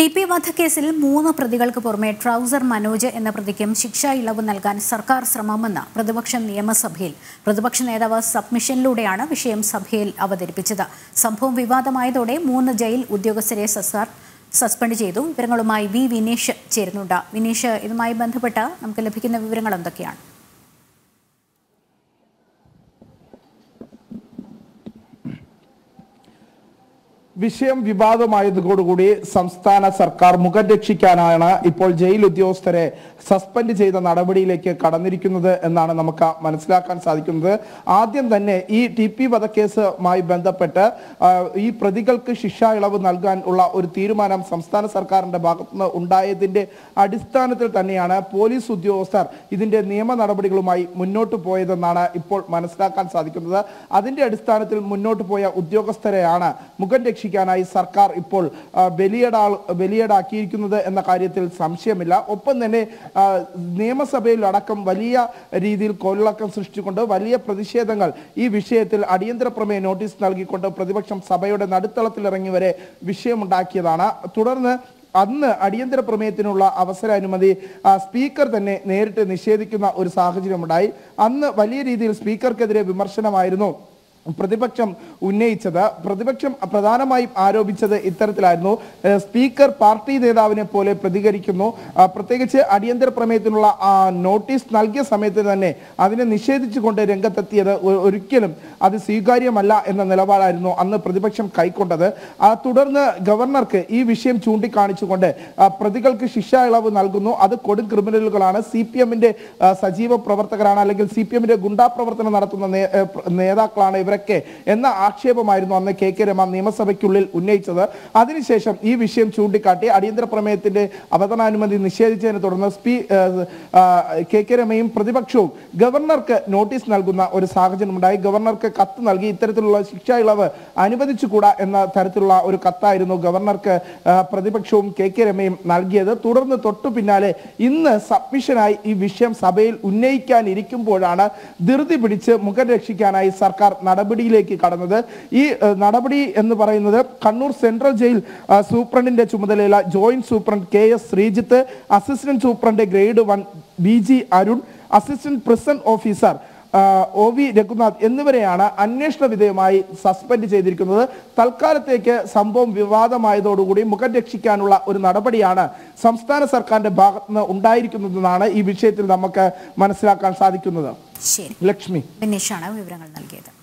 T P വധക്കേസിൽ മൂന്ന് പ്രതികൾക്ക് പുറമെ ട്രൗസർ മനോജ് എന്ന പ്രതിക്കും ശിക്ഷാ ഇളവ് നൽകാൻ സർക്കാർ ശ്രമമെന്ന് പ്രതിപക്ഷം നിയമസഭയിൽ പ്രതിപക്ഷ നേതാവ് സബ്മിഷനിലൂടെയാണ് വിഷയം സഭയിൽ അവതരിപ്പിച്ചത് സംഭവം വിവാദമായതോടെ മൂന്ന് ജയിൽ ഉദ്യോഗസ്ഥരെ സർക്കാർ സസ്പെൻഡ് ചെയ്തു വിവരങ്ങളുമായി വി വിനീഷ് ചേരുന്നുണ്ട് വിനീഷ് ഇതുമായി ബന്ധപ്പെട്ട് നമുക്ക് ലഭിക്കുന്ന വിവരങ്ങൾ എന്തൊക്കെയാണ് വിഷയം വിവാദമായതോടുകൂടി സംസ്ഥാന സർക്കാർ മുഖം രക്ഷിക്കാനാണ് ഇപ്പോൾ ജയിൽ ഉദ്യോഗസ്ഥരെ സസ്പെൻഡ് ചെയ്ത നടപടിയിലേക്ക് കടന്നിരിക്കുന്നത് എന്നാണ് നമുക്ക് മനസ്സിലാക്കാൻ സാധിക്കുന്നത് ആദ്യം തന്നെ ഈ ടി പി വധക്കേസുമായി ബന്ധപ്പെട്ട് ആ, ഈ പ്രതികൾക്ക് ശിക്ഷാ ഇളവ് നൽകാൻ ഉള്ള ഒരു തീരുമാനം സംസ്ഥാന സർക്കാരിന്റെ ഭാഗത്തുനിന്ന് ഉണ്ടായതിന്റെ അടിസ്ഥാനത്തിൽ തന്നെയാണ് പോലീസ് ഉദ്യോഗസ്ഥർ ഇതിന്റെ നിയമ നടപടികളുമായി മുന്നോട്ട് പോയതെന്നാണ് ഇപ്പോൾ മനസ്സിലാക്കാൻ സാധിക്കുന്നത് അതിന്റെ അടിസ്ഥാനത്തിൽ മുന്നോട്ട് പോയ ഉദ്യോഗസ്ഥരെയാണ് മുഖം രക്ഷിക്കാനായി സർക്കാർ ഇപ്പോൾ ആ, ബലിയടാ ബലിയടാക്കിയിരിക്കുന്നത് എന്ന കാര്യത്തിൽ സംശയമില്ല ഒപ്പം തന്നെ ആ, നിയമസഭയിൽ അടക്കം വലിയ രീതിയിൽ കൊള്ളക്കം സൃഷ്ടിച്ചുകൊണ്ട് വലിയ പ്രതിഷേധങ്ങൾ ഈ വിഷയത്തിൽ അടിയന്തര പ്രമേയ നോട്ടീസ് നൽകിക്കൊണ്ട് പ്രതിപക്ഷം സഭയുടെ നടുത്തളത്തിൽ ഇറങ്ങി വരെ വിഷയമുണ്ടാക്കിയതാണ് തുടർന്ന് അന്ന് അടിയന്തര പ്രമേയത്തിനുള്ള അവസരാനുമതി ആ, സ്പീക്കർ തന്നെ നേരിട്ട് നിഷേധിക്കുന്ന ഒരു സാഹചര്യമുണ്ടായി അന്ന് വലിയ രീതിയിൽ സ്പീക്കർക്കെതിരെ വിമർശനമായിരുന്നു പ്രതിപക്ഷം ഉന്നയിച്ചത് പ്രതിപക്ഷം പ്രധാനമായും ആരോപിച്ചത് ഇത്തരത്തിലായിരുന്നു ഏഹ് സ്പീക്കർ പാർട്ടി നേതാവിനെ പോലെ പ്രതികരിക്കുന്നു ആ, പ്രത്യേകിച്ച് അടിയന്തര പ്രമേയത്തിനുള്ള ആ, നോട്ടീസ് നൽകിയ സമയത്ത് തന്നെ അതിനെ നിഷേധിച്ചുകൊണ്ട് രംഗത്തെത്തിയത് ഒ- ഒരിക്കലും അത് സ്വീകാര്യമല്ല എന്ന നിലപാടായിരുന്നു അന്ന് പ്രതിപക്ഷം കൈക്കൊണ്ടത് ആ, തുടർന്ന് ഗവർണർക്ക് ഈ വിഷയം ചൂണ്ടിക്കാണിച്ചുകൊണ്ട് ആ, പ്രതികൾക്ക് ശിക്ഷാ ഇളവ് നൽകുന്നു അത് കൊടും ക്രിമിനലുകളാണ് സി പി എമ്മിന്റെ സജീവ പ്രവർത്തകരാണ് അല്ലെങ്കിൽ സി പി എമ്മിന്റെ ഗുണ്ടാപ്രവർത്തനം നടത്തുന്ന നേ- ഏ, പ്ര- നേതാക്കളാണ് ഇവരൊക്കെ എന്ന ആക്ഷേപമായിരുന്നു അന്ന് കെ കെ രമ നിയമസഭയ്ക്കുള്ളിൽ ഉന്നയിച്ചത് അതിനുശേഷം ഈ വിഷയം ചൂണ്ടിക്കാട്ടി അടിയന്തര പ്രമേയത്തിന്റെ അവതരണാനുമതി നിഷേധിച്ചതിനെ തുടർന്ന് സ്പീ ഏ, ആ, കെ കെ രമയും പ്രതിപക്ഷവും ഗവർണർക്ക് നോട്ടീസ് നൽകുന്ന ഒരു സാഹചര്യം ഉണ്ടായി ഗവർണർക്ക് കത്ത് നൽകി ഇത്തരത്തിലുള്ള ശിക്ഷാ ഇളവ് അനുവദിച്ചുകൂടാ എന്ന തരത്തിലുള്ള ഒരു കത്തായിരുന്നു ഗവർണർക്ക് ആ, പ്രതിപക്ഷവും കെ കെ രമയും നൽകിയത് തുടർന്ന് തൊട്ടു പിന്നാലെ ഇന്ന് സബ്മിഷനായി ഈ വിഷയം സഭയിൽ ഉന്നയിക്കാനിരിക്കുമ്പോഴാണ് ധൃതി പിടിച്ച് മുഖം രക്ഷിക്കാനായി സർക്കാർ നടപടിയിലേക്ക് കടന്നത് ഈ ആ, നടപടി എന്ന് പറയുന്നത് കണ്ണൂർ സെൻട്രൽ ജയിൽ ആ, സൂപ്രണ്ടിന്റെ ചുമതലയുള്ള joint superintendent K S Sreejith assistant superintendent grade one B G Arun assistant prison officer ആ, ഒ വി രഘുനാഥ് എന്നിവരെയാണ് അന്വേഷണ വിധേയമായി സസ്പെൻഡ് ചെയ്തിരിക്കുന്നത് തൽക്കാലത്തേക്ക് സംഭവം വിവാദമായതോടുകൂടി മുഖം രക്ഷിക്കാനുള്ള ഒരു നടപടിയാണ് സംസ്ഥാന സർക്കാരിന്റെ ഭാഗത്തുനിന്ന് ഉണ്ടായിരിക്കുന്നതെന്നാണ് ഈ വിഷയത്തിൽ നമുക്ക് മനസ്സിലാക്കാൻ സാധിക്കുന്നത് ശരി ലക്ഷ്മി വിനീഷാണ് വിവരങ്ങൾ നൽകിയത്